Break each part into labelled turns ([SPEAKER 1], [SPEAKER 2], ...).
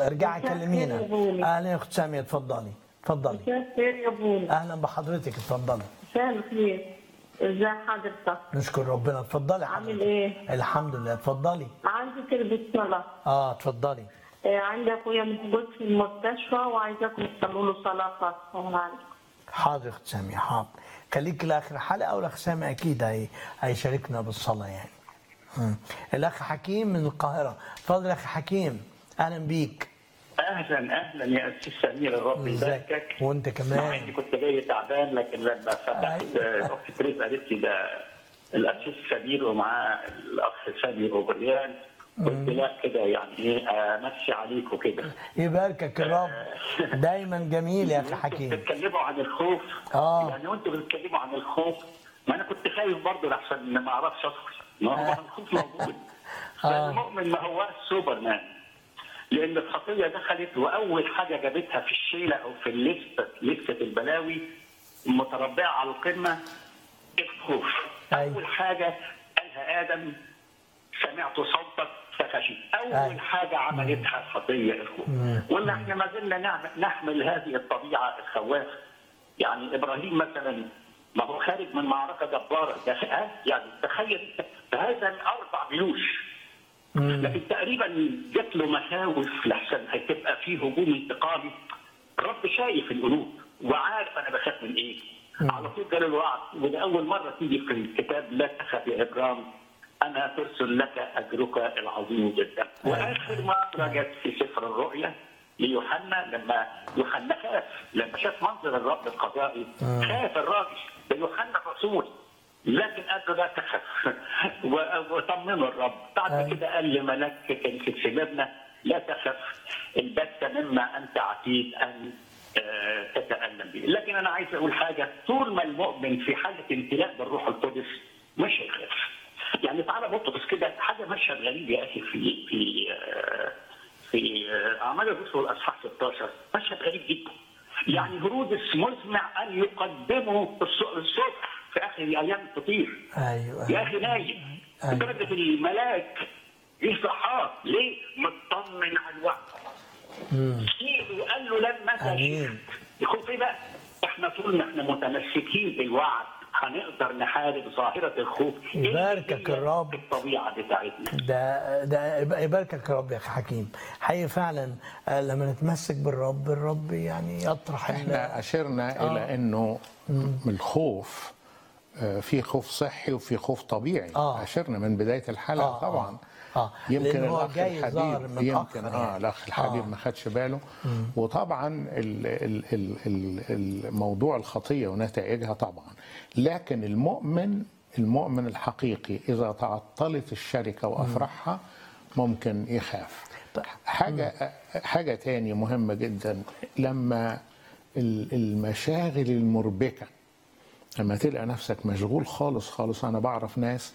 [SPEAKER 1] ارجعي
[SPEAKER 2] مساء
[SPEAKER 1] كلمينا
[SPEAKER 2] الخير يا بوني.
[SPEAKER 1] اهلا يا اخت ساميه اتفضلي اتفضلي
[SPEAKER 2] مساء الخير يا بوني
[SPEAKER 1] اهلا بحضرتك اتفضلي
[SPEAKER 2] مساء الخير ازي حضرتك
[SPEAKER 1] نشكر ربنا اتفضلي
[SPEAKER 2] عامل
[SPEAKER 1] حضرتك.
[SPEAKER 2] ايه؟
[SPEAKER 1] الحمد لله اتفضلي
[SPEAKER 2] عندي كلمة صلاة
[SPEAKER 1] اه اتفضلي
[SPEAKER 2] آه، عندي اخويا موجود في المستشفى وعايزاكم تصلوا له صلاة خاصة عنده
[SPEAKER 1] حاضر يا اخت ساميه حاضر خليك لاخر حلقه والاخ سامي اكيد هي... هيشاركنا بالصلاه يعني مم. الاخ حكيم من القاهره اتفضل يا اخ حكيم اهلا بيك
[SPEAKER 3] اهلا اهلا يا استاذ سمير الرب
[SPEAKER 1] ازيك
[SPEAKER 3] يباركك
[SPEAKER 1] وانت
[SPEAKER 3] مع اني
[SPEAKER 1] كمان
[SPEAKER 3] كنت جاي تعبان لكن لما فتحت
[SPEAKER 1] أيوة.
[SPEAKER 3] اختي تريز قالت لي ده الاسيس سمير ومعاه الاخ سامي روبريان قلت لا كده يعني ايه امشي عليك وكده
[SPEAKER 1] يباركك الرب دايما جميل يا اخي
[SPEAKER 3] وانتوا
[SPEAKER 1] حكيم
[SPEAKER 3] بتتكلموا عن الخوف
[SPEAKER 1] آه.
[SPEAKER 3] يعني وانتوا بتتكلموا عن الخوف ما انا كنت خايف برضه لحسن ما اعرفش اصبر ما هو الخوف موجود
[SPEAKER 1] آه.
[SPEAKER 3] فالمؤمن ما هو سوبرمان لان الخطيه دخلت واول حاجه جابتها في الشيله او في الليسته لسته البلاوي متربعه على القمه الخوف
[SPEAKER 1] أيوة.
[SPEAKER 3] اول حاجه قالها ادم سمعت صوتك فخشيت اول
[SPEAKER 1] أيوة.
[SPEAKER 3] حاجه عملتها الخطيه الخوف ولا احنا ما زلنا نعم- نحمل هذه الطبيعه الخوافه يعني ابراهيم مثلا ما هو خارج من معركه جباره ده ها؟ يعني تخيل انت هذا اربع جيوش لكن تقريبا جات له مخاوف لحسن هتبقى فيه هجوم انتقامي الرب شايف القلوب وعارف انا بخاف من ايه على طول جاله الوعد وده اول مره تيجي في الكتاب لا تخف يا ابرام انا ترسل لك اجرك العظيم جدا واخر مره جت في سفر الرؤيا ليوحنا لما يوحنا خاف لما شاف منظر الرب القضائي خاف الراجل ده يوحنا الرسول لكن قال له لا تخف و- وطمنه الرب بعد كده قال لملاك كنيسه سيدنا لا تخف البت مما انت عتيد ان آه، تتالم به لكن انا عايز اقول حاجه طول ما المؤمن في حاله امتلاء بالروح القدس مش هيخاف يعني تعالى بطرس كده حاجه مشهد غريب يا اخي في في آه، في آه، اعمال الرسل الاصحاح 16 مشهد غريب جدا يعني هرودس مزمع ان يقدموا الص- الصبح في اخر ايام تطير
[SPEAKER 1] ايوه
[SPEAKER 3] يا اخي نايم لدرجه الملاك يصحاه ليه؟ مطمن على الوقت سيبه وقال له لما
[SPEAKER 1] آمين.
[SPEAKER 3] تشوف يكون في بقى احنا طول ما احنا متمسكين بالوعد هنقدر نحارب ظاهره الخوف
[SPEAKER 1] يباركك
[SPEAKER 3] اللي هي
[SPEAKER 1] الرب.
[SPEAKER 3] الطبيعه بتاعتنا
[SPEAKER 1] ده ده يبقى- يباركك يا رب يا اخي حكيم حقيقي فعلا آه، لما نتمسك بالرب الرب يعني يطرح ال-
[SPEAKER 4] احنا اشرنا آه. الى انه الخوف آه، في خوف صحي وفي خوف طبيعي
[SPEAKER 1] آه.
[SPEAKER 4] اشرنا من بدايه الحلقه
[SPEAKER 1] آه،
[SPEAKER 4] آه. طبعا
[SPEAKER 1] آه.
[SPEAKER 4] يمكن
[SPEAKER 1] لأن هو
[SPEAKER 4] الاخ
[SPEAKER 1] جاي ظاهر
[SPEAKER 4] الحبيب
[SPEAKER 1] متأخر
[SPEAKER 4] يمكن
[SPEAKER 1] يعني.
[SPEAKER 4] اه الاخ الحبيب
[SPEAKER 1] آه.
[SPEAKER 4] ما خدش باله وطبعا ال ال ال ال الموضوع الخطيه ونتائجها طبعا لكن المؤمن المؤمن الحقيقي اذا تعطلت الشركه وافرحها ممكن يخاف حاجه حاجه تاني مهمه جدا لما ال- المشاغل المربكه لما تلقى نفسك مشغول خالص خالص انا بعرف ناس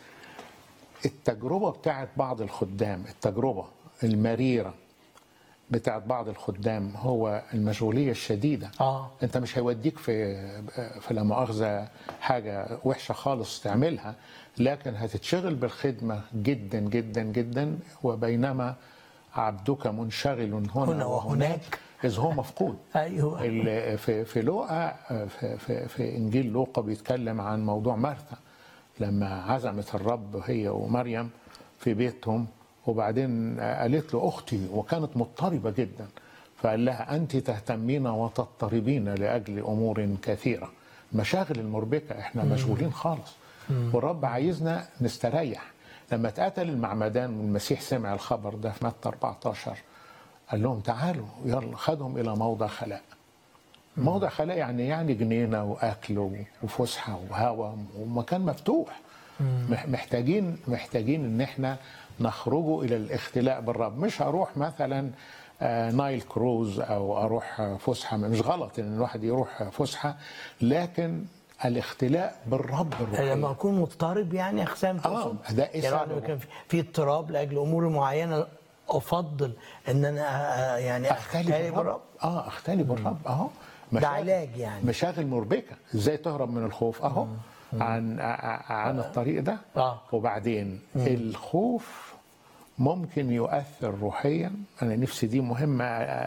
[SPEAKER 4] التجربه بتاعت بعض الخدام التجربه المريره بتاعت بعض الخدام هو المشغوليه الشديده
[SPEAKER 1] آه.
[SPEAKER 4] انت مش هيوديك في في لا مؤاخذه حاجه وحشه خالص تعملها لكن هتتشغل بالخدمه جدا جدا جدا وبينما عبدك منشغل هنا,
[SPEAKER 1] هنا وهناك.
[SPEAKER 4] وهناك اذ هو مفقود
[SPEAKER 1] ايوه
[SPEAKER 4] ال- في في لوقا في, في, في انجيل لوقا بيتكلم عن موضوع مرثا لما عزمت الرب هي ومريم في بيتهم وبعدين قالت له اختي وكانت مضطربه جدا فقال لها انت تهتمين وتضطربين لاجل امور كثيره مشاغل المربكه احنا مشغولين خالص والرب عايزنا نستريح لما اتقتل المعمدان والمسيح سمع الخبر ده في متى 14 قال لهم تعالوا يلا خدهم الى موضع خلاء موضع خلاء يعني يعني جنينه واكل وفسحه وهواء ومكان مفتوح مح- محتاجين محتاجين ان احنا نخرجوا الى الاختلاء بالرب مش هروح مثلا آه، نايل كروز او اروح آه، فسحه مش غلط ان الواحد يروح فسحه لكن الاختلاء بالرب الروحي
[SPEAKER 1] لما اكون مضطرب يعني يا اخي سامي تقصد؟
[SPEAKER 4] ده إيه
[SPEAKER 1] يعني
[SPEAKER 4] سببه؟
[SPEAKER 1] لما كان في- في اضطراب لاجل امور معينه افضل ان انا آه، يعني
[SPEAKER 4] اختلي بالرب اه اختلي بالرب اهو
[SPEAKER 1] ده
[SPEAKER 4] مشاغل-
[SPEAKER 1] علاج يعني.
[SPEAKER 4] مشاغل مربكه ازاي تهرب من الخوف اهو عن ع- عن الطريق ده
[SPEAKER 1] آه.
[SPEAKER 4] وبعدين الخوف ممكن يؤثر روحيا انا نفسي دي مهمه